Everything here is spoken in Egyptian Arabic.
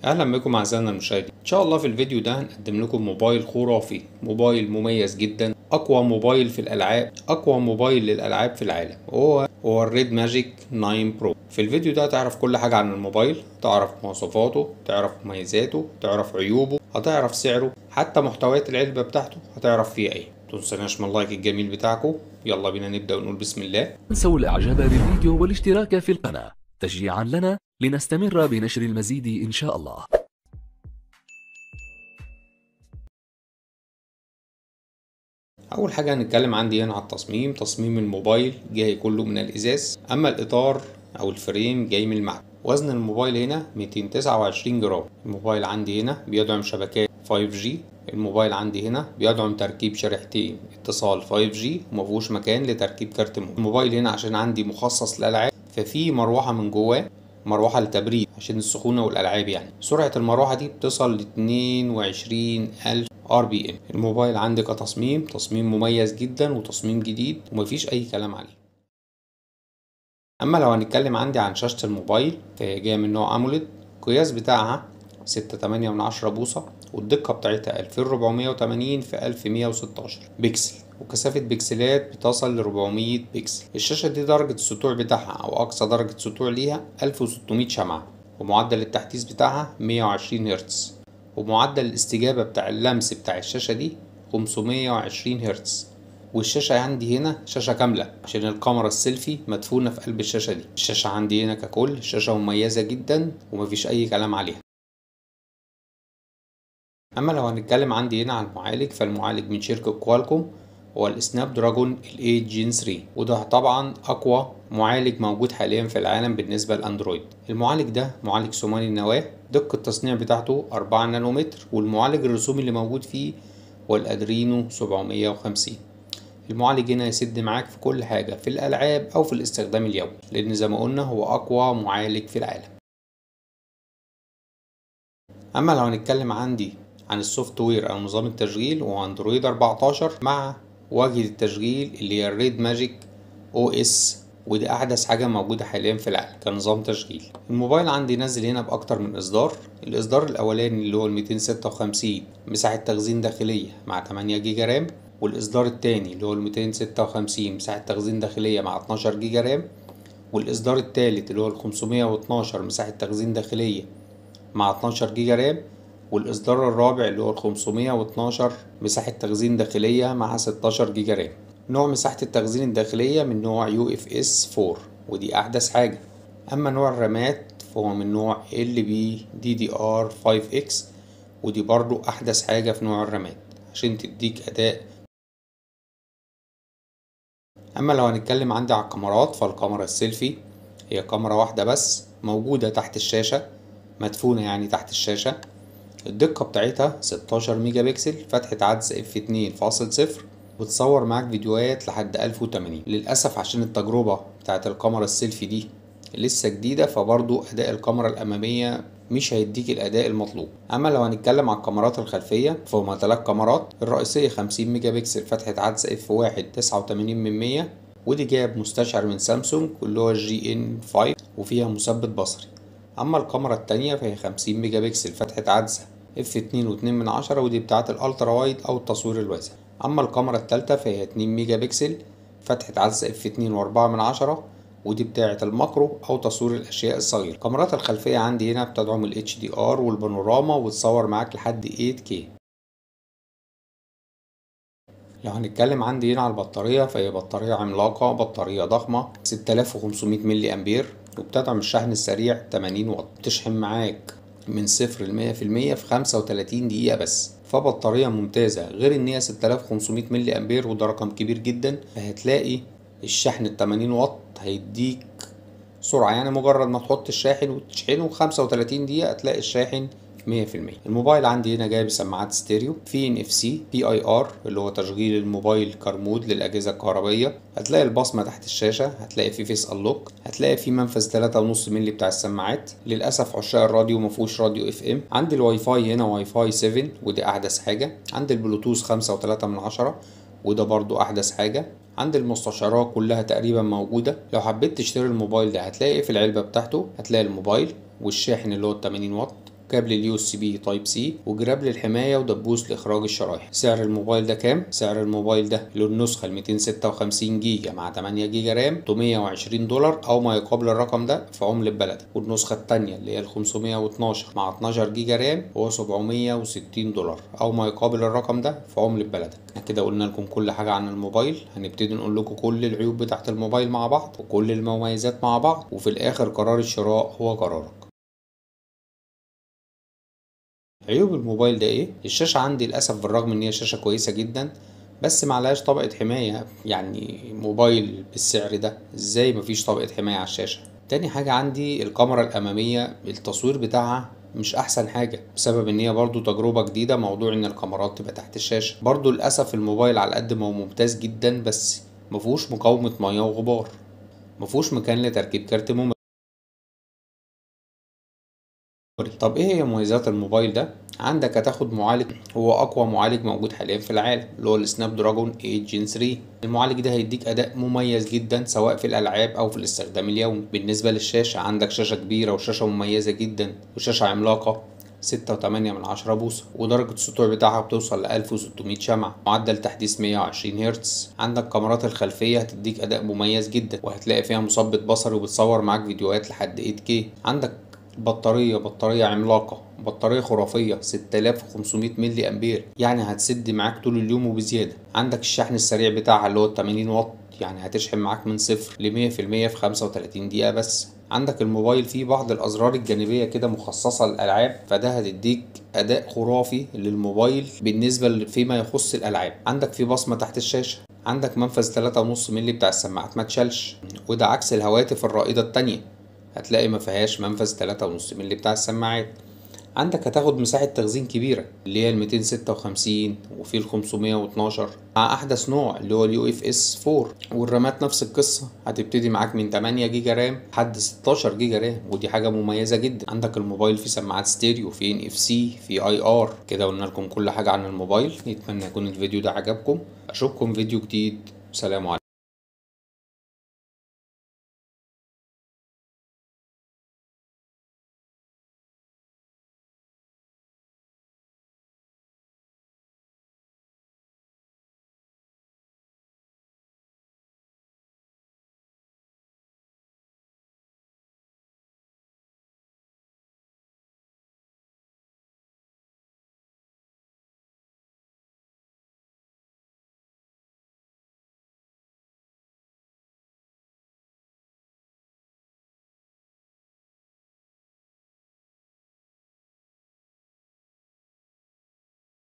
اهلا بكم اعزائنا المشاهدين ان شاء الله في الفيديو ده هنقدم لكم موبايل خرافي موبايل مميز جدا اقوى موبايل في الالعاب اقوى موبايل للالعاب في العالم وهو هو الريد ماجيك 9 برو في الفيديو ده هتعرف كل حاجه عن الموبايل تعرف مواصفاته تعرف مميزاته تعرف عيوبه هتعرف سعره حتى محتويات العلبه بتاعته هتعرف فيها ايه متنسوناش من اللايك الجميل بتاعكم يلا بينا نبدا ونقول بسم الله تنسوا الاعجاب بالفيديو والاشتراك في القناة تشجيعا لنا لنستمر بنشر المزيد ان شاء الله اول حاجه هنتكلم عندي هنا على التصميم تصميم الموبايل جاي كله من الازاز اما الاطار او الفريم جاي من المعدن وزن الموبايل هنا 229 جرام الموبايل عندي هنا بيدعم شبكات 5G الموبايل عندي هنا بيدعم تركيب شريحتين اتصال 5G ومفيهوش مكان لتركيب كارت مهم الموبايل هنا عشان عندي مخصص للالعاب ففي مروحه من جواه مروحة للتبريد عشان السخونة والألعاب يعني سرعة المروحة دي بتصل ل 22 ألف ار بي ام الموبايل عندي كتصميم تصميم مميز جدا وتصميم جديد ومفيش أي كلام عليه أما لو هنتكلم عندي عن شاشة الموبايل فهي جاية من نوع أموليد القياس بتاعها ستة تمانية من عشرة بوصة والدقة بتاعتها ألفين ربعمية وتمانين في ألف مية وستاشر بيكسل وكثافة بكسلات بتصل ل 400 بكسل الشاشة دي درجة السطوع بتاعها أو أقصى درجة سطوع ليها 1600 شمعة ومعدل التحديث بتاعها 120 هرتز ومعدل الاستجابة بتاع اللمس بتاع الشاشة دي 520 هرتز والشاشة عندي هنا شاشة كاملة عشان الكاميرا السيلفي مدفونة في قلب الشاشة دي الشاشة عندي هنا ككل شاشة مميزة جدا ومفيش أي كلام عليها أما لو هنتكلم عندي هنا عن المعالج فالمعالج من شركة كوالكوم هو السناب دراجون ال 8 جين 3 وده طبعا اقوى معالج موجود حاليا في العالم بالنسبه لاندرويد المعالج ده معالج ثماني النواه دقه التصنيع بتاعته 4 نانومتر والمعالج الرسومي اللي موجود فيه هو الادرينو 750 المعالج هنا يسد معاك في كل حاجه في الالعاب او في الاستخدام اليومي لان زي ما قلنا هو اقوى معالج في العالم اما لو هنتكلم عندي عن السوفت وير او نظام التشغيل هو اندرويد 14 مع واجهة التشغيل اللي هي الريد ماجيك او اس ودي احدث حاجة موجودة حاليا في العالم كنظام تشغيل الموبايل عندي نازل هنا باكتر من اصدار الاصدار الاولاني اللي هو ال 256 مساحة تخزين داخلية مع 8 جيجا رام والاصدار التاني اللي هو ال 256 مساحة تخزين داخلية مع 12 جيجا رام والاصدار التالت اللي هو ال 512 مساحة تخزين داخلية مع 12 جيجا رام والإصدار الرابع اللي هو ال 512 مساحة تخزين داخلية مع 16 جيجا رام نوع مساحة التخزين الداخلية من نوع يو اف اس 4 ودي أحدث حاجة أما نوع الرامات فهو من نوع ال بي دي دي ار 5 اكس ودي برضو أحدث حاجة في نوع الرامات عشان تديك أداء أما لو هنتكلم عندي على الكاميرات فالكاميرا السيلفي هي كاميرا واحدة بس موجودة تحت الشاشة مدفونة يعني تحت الشاشة الدقة بتاعتها 16 ميجا بكسل فتحة عدسة اف 2.0 بتصور معاك فيديوهات لحد 1080 للأسف عشان التجربة بتاعت الكاميرا السيلفي دي لسه جديدة فبرضو أداء الكاميرا الأمامية مش هيديك الأداء المطلوب أما لو هنتكلم على الكاميرات الخلفية فهما تلات كاميرات الرئيسية 50 ميجا بكسل فتحة عدسة اف 1 89 من 100 ودي جايب مستشعر من سامسونج اللي هو الجي ان 5 وفيها مثبت بصري أما الكاميرا التانية فهي 50 ميجا بكسل فتحة عدسة اف 2 و2 من عشرة ودي بتاعة الالترا وايد او التصوير الواسع اما الكاميرا التالتة فهي 2 ميجا بكسل فتحة عدسة اف 2 و4 من عشرة ودي بتاعة الماكرو او تصوير الاشياء الصغيرة الكاميرات الخلفية عندي هنا بتدعم ال HDR والبانوراما وتصور معاك لحد 8K لو هنتكلم عندي هنا على البطارية فهي بطارية عملاقة بطارية ضخمة 6500 ملي امبير وبتدعم الشحن السريع 80 واط بتشحن معاك من صفر لمية في المية في خمسة وتلاتين دقيقة بس فبطارية ممتازة غير ان هي ستة آلاف وخمسمية ملي امبير وده رقم كبير جدا فهتلاقي الشحن التمانين واط هيديك سرعة يعني مجرد ما تحط الشاحن وتشحنه خمسة وتلاتين دقيقة هتلاقي الشاحن مية في المية الموبايل عندي هنا جايب سماعات ستيريو في ان اف سي بي اي ار اللي هو تشغيل الموبايل كرمود للاجهزه الكهربائيه هتلاقي البصمه تحت الشاشه هتلاقي في فيس انلوك هتلاقي في منفذ 3.5 مللي بتاع السماعات للاسف عشاق الراديو مفهوش راديو اف ام عندي الواي فاي هنا واي فاي 7 ودي احدث حاجه عندي البلوتوث 5.3 من عشرة وده برضو احدث حاجه عند المستشعرات كلها تقريبا موجوده لو حبيت تشتري الموبايل ده هتلاقي في العلبه بتاعته هتلاقي الموبايل والشاحن اللي هو 80 واط كابل اليو اس بي تايب سي وجراب للحمايه ودبوس لاخراج الشرايح سعر الموبايل ده كام سعر الموبايل ده له النسخه ال 256 جيجا مع 8 جيجا رام 820 دولار او ما يقابل الرقم ده في عمله بلدك والنسخه الثانيه اللي هي ال 512 مع 12 جيجا رام هو 760 دولار او ما يقابل الرقم ده في عمله بلدك كده قلنا لكم كل حاجه عن الموبايل هنبتدي نقول لكم كل العيوب بتاعه الموبايل مع بعض وكل المميزات مع بعض وفي الاخر قرار الشراء هو قرارك عيوب الموبايل ده ايه الشاشه عندي للاسف بالرغم ان هي شاشه كويسه جدا بس معلهاش طبقه حمايه يعني موبايل بالسعر ده ازاي مفيش طبقه حمايه على الشاشه تاني حاجه عندي الكاميرا الاماميه التصوير بتاعها مش احسن حاجه بسبب ان هي برضو تجربه جديده موضوع ان الكاميرات تبقى تحت الشاشه برضو للاسف الموبايل على قد ما هو ممتاز جدا بس مفهوش مقاومه ميه وغبار مفهوش مكان لتركيب كارت ميموري طب ايه هي مميزات الموبايل ده عندك هتاخد معالج هو اقوى معالج موجود حاليا في العالم اللي هو السناب دراجون 8 جين 3 المعالج ده هيديك اداء مميز جدا سواء في الالعاب او في الاستخدام اليومي بالنسبه للشاشه عندك شاشه كبيره وشاشه مميزه جدا وشاشه عملاقه 6.8 من عشرة بوصة ودرجة السطوع بتاعها بتوصل ل 1600 شمعة معدل تحديث 120 هرتز عندك كاميرات الخلفية هتديك أداء مميز جدا وهتلاقي فيها مثبت بصري وبتصور معاك فيديوهات لحد 8K عندك بطارية بطارية عملاقة بطارية خرافية 6500 ملي أمبير يعني هتسد معاك طول اليوم وبزيادة عندك الشحن السريع بتاعها اللي هو 80 واط يعني هتشحن معاك من صفر ل 100% في 35 دقيقة بس عندك الموبايل فيه بعض الأزرار الجانبية كده مخصصة للألعاب فده هتديك أداء خرافي للموبايل بالنسبة فيما يخص الألعاب عندك في بصمة تحت الشاشة عندك منفذ 3.5 مللي بتاع السماعات ما تشالش وده عكس الهواتف الرائدة التانية هتلاقي ما فيهاش منفذ 3.5 مللي بتاع السماعات عندك هتاخد مساحة تخزين كبيرة اللي هي ال 256 وفي ال 512 مع أحدث نوع اللي هو اليو اف اس 4 والرامات نفس القصة هتبتدي معاك من 8 جيجا رام لحد 16 جيجا رام ودي حاجة مميزة جدا عندك الموبايل فيه سماعات ستيريو في ان اف سي في اي ار كده قلنا لكم كل حاجة عن الموبايل نتمنى يكون الفيديو ده عجبكم أشوفكم فيديو جديد سلام عليكم